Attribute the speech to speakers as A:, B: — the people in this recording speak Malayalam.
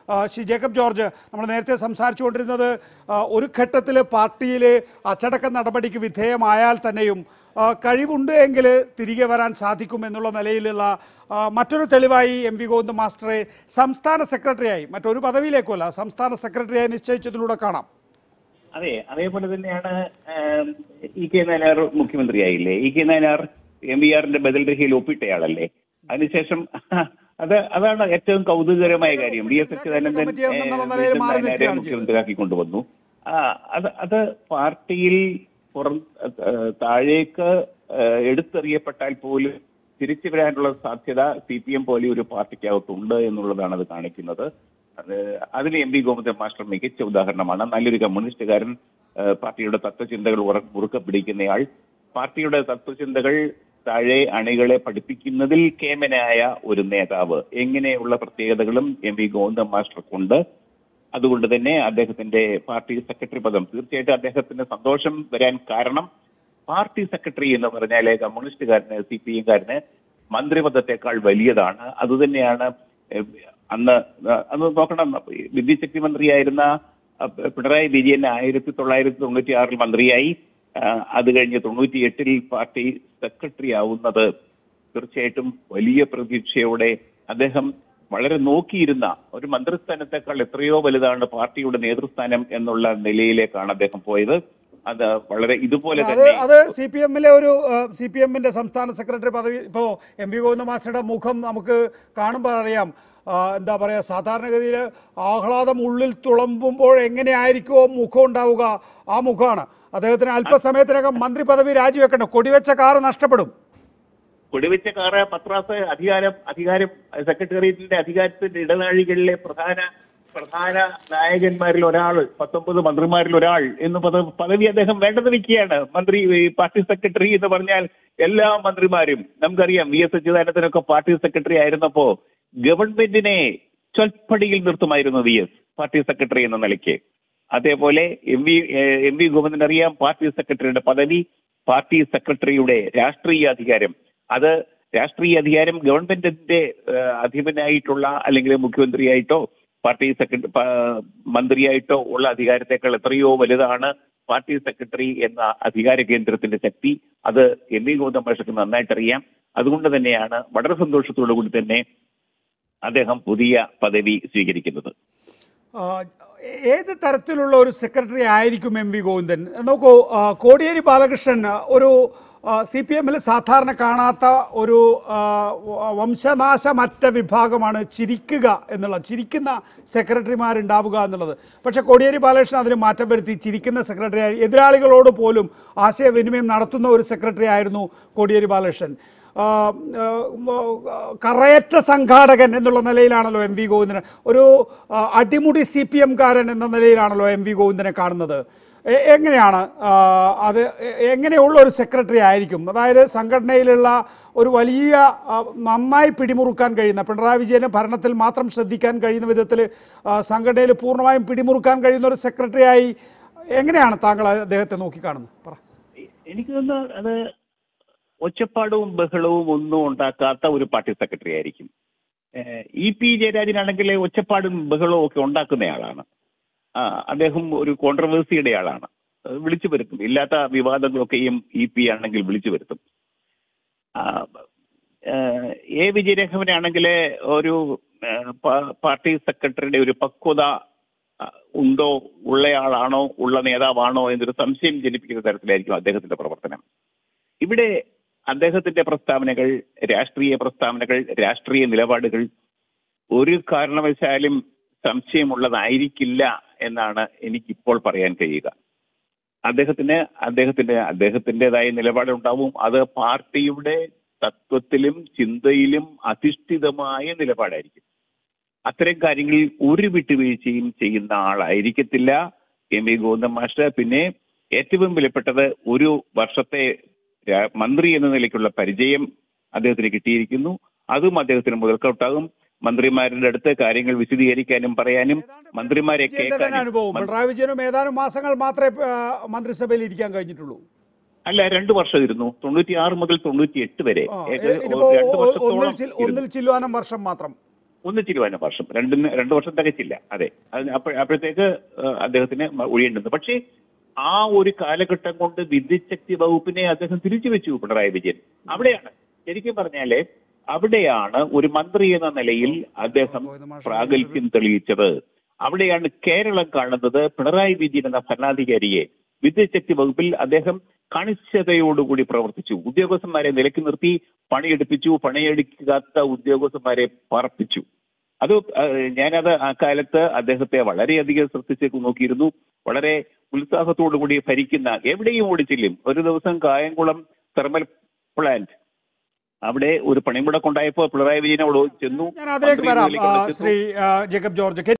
A: ആ, ശ്രീ ജേക്കബ് ജോർജ് നമ്മൾ നേരത്തെ സംസാരിച്ചുകൊണ്ടിരുന്നത് ആ, ഒരു ഘട്ടത്തിൽ പാർട്ടിയിൽ അച്ചടക്ക നടപടിക്ക് വിധേയമായാൽ തന്നെയും ആ, കഴിവുണ്ട് എങ്കിൽ തിരികെ വരാൻ സാധിക്കും എന്നുള്ള നിലയിലുള്ള ആ, മറ്റൊരു തെളിവായി എം വി ഗോവിന്ദ മാസ്റ്ററെ സംസ്ഥാന സെക്രട്ടറിയായി മറ്റൊരു പദവിയിലേക്കുമല്ല സംസ്ഥാന സെക്രട്ടറിയായി നിശ്ചയിച്ചതിലൂടെ കാണാം
B: അതെ അതേപോലെ തന്നെയാണ് ആം, ഇ കെ നായനാർ മുഖ്യമന്ത്രിയായില്ലേ E K Nayanar M V ആറിന്റെ ബദൽ രഹയിൽ ഒപ്പിട്ടയാളല്ലേ അതിനുശേഷം അത് അതാണ് ഏറ്റവും കൗതുകകരമായ കാര്യം വി എസ് അച്യുതാനന്ദൻ
A: കമ്മിറ്റി അംഗം എന്നുള്ള
B: ഏഹ്,
A: നിലയിൽ
B: വീണ്ടും
A: മാറി
B: നായനാരെ
A: നിൽക്കുകയാണ്
B: മുഖ്യമന്ത്രിയാക്കി കൊണ്ടുവന്നു ആ, അത് അത് പാർട്ടിയിൽ പുറം ഏഹ്, താഴേക്ക് ഏഹ്, എടുത്തെറിയപ്പെട്ടാൽ പോലും തിരിച്ചു വരാനുള്ള സാധ്യത സി പി എം പോലെ ഒരു പാർട്ടിക്കകത്തുണ്ട് എന്നുള്ളതാണ് അത് കാണിക്കുന്നത് അത് അതിന് എം വി ഗോവിന്ദൻ മാസ്റ്റർ മികച്ച ഉദാഹരണമാണ് നല്ലൊരു കമ്മ്യൂണിസ്റ്റുകാരൻ ഏഹ്, പാർട്ടിയുടെ തത്വചിന്തകൾ ഉറ- മുറുക്കെ പിടിക്കുന്നയാൾ പാർട്ടിയുടെ തത്വചിന്തകൾ താഴെ അണികളെ പഠിപ്പിക്കുന്നതിൽ കേമനായ ഒരു നേതാവ് എങ്ങനെയുള്ള പ്രത്യേകതകളും എം വി ഗോവിന്ദൻ മാസ്റ്റർക്കുണ്ട് അതുകൊണ്ട് തന്നെ അദ്ദേഹത്തിന്റെ പാർട്ടി സെക്രട്ടറി പദം തീർച്ചയായിട്ടും അദ്ദേഹത്തിന് സന്തോഷം വരാൻ കാരണം പാർട്ടി സെക്രട്ടറി എന്ന് പറഞ്ഞാല് കമ്മ്യൂണിസ്റ്റുകാരന് സി പി എംകാരന് മന്ത്രിപദത്തെക്കാൾ വലിയതാണ് അതുതന്നെയാണ് ഏഹ്, അന്ന് ഏഹ്, അന്ന് നോക്കണം വിദ്യുശക്തി മന്ത്രിയായിരുന്ന അഹ്, പിണറായി വിജയൻ ആയിരത്തി തൊള്ളായിരത്തി തൊണ്ണൂറ്റി ആറിൽ മന്ത്രിയായി ആഹ്, അത് കഴിഞ്ഞ് തൊണ്ണൂറ്റി എട്ടിൽ പാർട്ടി സെക്രട്ടറി ആവുന്നത് തീർച്ചയായിട്ടും വലിയ പ്രതീക്ഷയോടെ അദ്ദേഹം വളരെ നോക്കിയിരുന്ന ഒരു മന്ത്രിസ്ഥാനത്തെക്കാൾ എത്രയോ വലുതാണ് പാർട്ടിയുടെ നേതൃസ്ഥാനം എന്നുള്ള നിലയിലേക്കാണ് അദ്ദേഹം പോയത് അത് വളരെ ഇതുപോലെ
A: അത്
B: തന്നെ
A: അത് സി പി എമ്മിലെ ഒരു സി പി എമ്മിന്റെ സംസ്ഥാന സെക്രട്ടറി പദവി ഇപ്പോൾ എം വി ഗോവിന്ദ മാസ്റ്ററുടെ മുഖം നമുക്ക് കാണുമ്പോൾ അറിയാം ആ, എന്താ പറയുക സാധാരണഗതിയിൽ ആഹ്ലാദം ഉള്ളിൽ തുളമ്പുമ്പോൾ എങ്ങനെയായിരിക്കുമോ മുഖം ഉണ്ടാവുക ആ മുഖമാണ് അദ്ദേഹത്തിന് അല്പസമയത്തിനകം മന്ത്രി പദവി രാജിവെക്കണ്ട കൊടിവെച്ച കാറ് നഷ്ടപ്പെടും
B: കൊടിവെച്ച കാറ് പത്രാസ് അധികാരം അധികാരം സെക്രട്ടേറിയറ്റിന്റെ അധികാരത്തിന്റെ ഇടനാഴികളിലെ പ്രധാന പ്രധാന നായകന്മാരിൽ ഒരാൾ പത്തൊമ്പത് മന്ത്രിമാരിൽ ഒരാൾ എന്ന് പദ- പദവി അദ്ദേഹം വേണ്ടത് വെക്കുകയാണ് മന്ത്രി ഈ പാർട്ടി സെക്രട്ടറി എന്ന് പറഞ്ഞാൽ എല്ലാ മന്ത്രിമാരും നമുക്കറിയാം വി എസ് അച്യുതാനന്ദനൊക്കെ പാർട്ടി സെക്രട്ടറി ആയിരുന്നപ്പോ ഗവൺമെന്റിനെ ചൊൽപ്പടിയിൽ നിർത്തുമായിരുന്നു വി എസ് പാർട്ടി സെക്രട്ടറി എന്ന നിലയ്ക്ക് അതേപോലെ M V M V Govindan അറിയാം പാർട്ടി സെക്രട്ടറിയുടെ പദവി പാർട്ടി സെക്രട്ടറിയുടെ രാഷ്ട്രീയ അധികാരം അത് രാഷ്ട്രീയ അധികാരം ഗവൺമെന്റിന്റെ ഏഹ്, അധിപനായിട്ടുള്ള അല്ലെങ്കിൽ മുഖ്യമന്ത്രിയായിട്ടോ പാർട്ടി സെക്രട്ടറി മന്ത്രിയായിട്ടോ ഉള്ള അധികാരത്തെക്കാൾ എത്രയോ വലുതാണ് പാർട്ടി സെക്രട്ടറി എന്ന അധികാര കേന്ദ്രത്തിന്റെ ശക്തി അത് എം വി ഗോവിന്ദൻ മാഷക്ക് നന്നായിട്ട് അറിയാം അതുകൊണ്ട് തന്നെയാണ് വളരെ സന്തോഷത്തോടു കൂടി തന്നെ അദ്ദേഹം പുതിയ പദവി സ്വീകരിക്കുന്നത്
A: ആ, ഏത് തരത്തിലുള്ള ഒരു സെക്രട്ടറി ആയിരിക്കും എം വി ഗോവിന്ദൻ നോക്കൂ ആ, കോടിയേരി ബാലകൃഷ്ണൻ ഒരു സി പി എമ്മിൽ സാധാരണ കാണാത്ത ഒരു ആ, വ- വംശനാശമറ്റ വിഭാഗമാണ് ചിരിക്കുക എന്നുള്ള ചിരിക്കുന്ന സെക്രട്ടറിമാരുണ്ടാവുക എന്നുള്ളത് പക്ഷേ കോടിയേരി ബാലകൃഷ്ണൻ അതിന് മാറ്റം വരുത്തി ചിരിക്കുന്ന സെക്രട്ടറി ആയി എതിരാളികളോട് പോലും ആശയവിനിമയം നടത്തുന്ന ഒരു സെക്രട്ടറി ആയിരുന്നു കോടിയേരി ബാലകൃഷ്ണൻ ആ, ആ, കറയറ്റ സംഘാടകൻ എന്നുള്ള നിലയിലാണല്ലോ എം വി ഗോവിന്ദനെ ഒരു ആ, അടിമുടി സി പി എംകാരൻ എന്ന നിലയിലാണല്ലോ എം വി ഗോവിന്ദനെ കാണുന്നത് എ- എങ്ങനെയാണ് ആ, അത് എ- എങ്ങനെയുള്ള ഒരു സെക്രട്ടറി ആയിരിക്കും അതായത് സംഘടനയിലുള്ള ഒരു വലിയ ആ, നന്നായി പിടിമുറുക്കാൻ കഴിയുന്ന പിണറായി വിജയന് ഭരണത്തിൽ മാത്രം ശ്രദ്ധിക്കാൻ കഴിയുന്ന വിധത്തിൽ ആ, സംഘടനയിൽ പൂർണ്ണമായും പിടിമുറുക്കാൻ കഴിയുന്ന ഒരു സെക്രട്ടറിയായി എങ്ങനെയാണ് താങ്കൾ അദ്ദേഹത്തെ നോക്കിക്കാണുന്നത് പറ
B: എനിക്ക് തോന്നുന്നു അത് ഒച്ചപ്പാടും ബഹളവും ഒന്നും ഉണ്ടാക്കാത്ത ഒരു പാർട്ടി സെക്രട്ടറി ആയിരിക്കും ഏഹ് ഇ പി ജയരാജനാണെങ്കിൽ ഒച്ചപ്പാടും ബഹളവും ഒക്കെ ഉണ്ടാക്കുന്നയാളാണ് ആ അദ്ദേഹം ഒരു കോൺട്രവേഴ്സിയുടെ ആളാണ് അത് വിളിച്ചു വരുത്തും ഇല്ലാത്ത വിവാദങ്ങളൊക്കെയും ഇ പി ആണെങ്കിൽ വിളിച്ചു വരുത്തും ആ, ഏഹ് എ വിജയരാഘവനാണെങ്കിൽ ഒരു ഏഹ് പാ- പാർട്ടി സെക്രട്ടറിയുടെ ഒരു പക്വത ആ, ഉണ്ടോ ഉള്ളയാളാണോ ഉള്ള നേതാവാണോ എന്നൊരു സംശയം ജനിപ്പിക്കുന്ന തരത്തിലായിരിക്കും അദ്ദേഹത്തിന്റെ പ്രവർത്തനം ഇവിടെ അദ്ദേഹത്തിന്റെ പ്രസ്താവനകൾ രാഷ്ട്രീയ പ്രസ്താവനകൾ രാഷ്ട്രീയ നിലപാടുകൾ ഒരു കാരണവശാലും സംശയമുള്ളതായിരിക്കില്ല എന്നാണ് എനിക്കിപ്പോൾ പറയാൻ കഴിയുക അദ്ദേഹത്തിന് അദ്ദേഹത്തിന്റെ അദ്ദേഹത്തിൻ്റെതായ നിലപാടുണ്ടാവും അത് പാർട്ടിയുടെ തത്വത്തിലും ചിന്തയിലും അധിഷ്ഠിതമായ നിലപാടായിരിക്കും അത്തരം കാര്യങ്ങളിൽ ഒരു വിട്ടുവീഴ്ചയും ചെയ്യുന്ന ആളായിരിക്കത്തില്ല എം വി ഗോവിന്ദൻ മാസ്റ്റർ പിന്നെ ഏറ്റവും വിലപ്പെട്ടത് ഒരു വർഷത്തെ രാ- മന്ത്രി എന്ന നിലയ്ക്കുള്ള പരിചയം അദ്ദേഹത്തിന് കിട്ടിയിരിക്കുന്നു അതും അദ്ദേഹത്തിന് മുതൽക്കോട്ടാകും മന്ത്രിമാരുടെ അടുത്ത് കാര്യങ്ങൾ വിശദീകരിക്കാനും പറയാനും മന്ത്രിമാരെ
A: വിജയന്റെ തന്നെ
B: കേൾക്കാനും
A: അനുഭവം പിണറായി വിജയനും ഏതാനും മാസങ്ങൾ മാത്രമേ ആ, മന്ത്രിസഭയിൽ ഇരിക്കാൻ കഴിഞ്ഞിട്ടുള്ളൂ
B: അല്ല രണ്ടു വർഷം ഇരുന്നു തൊണ്ണൂറ്റി ആറ് മുതൽ തൊണ്ണൂറ്റി എട്ട് വരെ
A: ആ,
B: ഏക-
A: ഇതിപ്പോ
B: രണ്ട്
A: ഒ- ഒന്നിൽ
B: വർഷത്തോളം
A: ചിൽ-
B: ഇരുന്നു.
A: ഒന്നിൽ ചില്ലുവാനം വർഷം മാത്രം
B: ഒന്നിച്ചിരുവാനും വർഷം രണ്ടിന് രണ്ട് വർഷം തികച്ചില്ല അതെ അതിന് അപ്പ- അപ്പോഴത്തേക്ക് ഏഹ്, അദ്ദേഹത്തിന് മ- ഒഴിയേണ്ടത് പക്ഷേ ആ ഒരു കാലഘട്ടം കൊണ്ട് വിദ്യുച്ഛക്തി വകുപ്പിനെ അദ്ദേഹം തിരിച്ചു വെച്ചു പിണറായി വിജയൻ അവിടെയാണ് ശരിക്കും പറഞ്ഞാല് അവിടെയാണ് ഒരു മന്ത്രി എന്ന നിലയിൽ അദ്ദേഹം പ്രാഗൽഭ്യം തെളിയിച്ചത് അവിടെയാണ് കേരളം കാണുന്നത് പിണറായി വിജയൻ എന്ന ഭരണാധികാരിയെ വിദ്യുച്ഛക്തി വകുപ്പിൽ അദ്ദേഹം കണിശതയോടുകൂടി പ്രവർത്തിച്ചു ഉദ്യോഗസ്ഥന്മാരെ നിലയ്ക്ക് നിർത്തി പണിയെടുപ്പിച്ചു പണിയെടുക്കാത്ത ഉദ്യോഗസ്ഥന്മാരെ പറപ്പിച്ചു അത് ഏഹ്, ഞാനത് ആ കാലത്ത് അദ്ദേഹത്തെ വളരെയധികം ശ്രദ്ധിച്ച് നോക്കിയിരുന്നു വളരെ ഉത്സാഹത്തോടു കൂടി ഭരിക്കുന്ന എവിടെയും ഓടിച്ചില്ലും ഒരു ദിവസം കായംകുളം തെർമൽ പ്ലാന്റ് അവിടെ ഒരു പണിമുടക്കുണ്ടായപ്പോൾ പിണറായി വിജയൻ അവിടെ ചെന്നു
A: ഞാൻ അതിലേക്ക്
B: മന്ത്രി
A: വരാം
B: നിലയ്ക്ക്
A: ആ,
B: അവിടെ ചെന്നു.
A: ശ്രീ ആ, ജേക്കബ് ജോർജ് കെ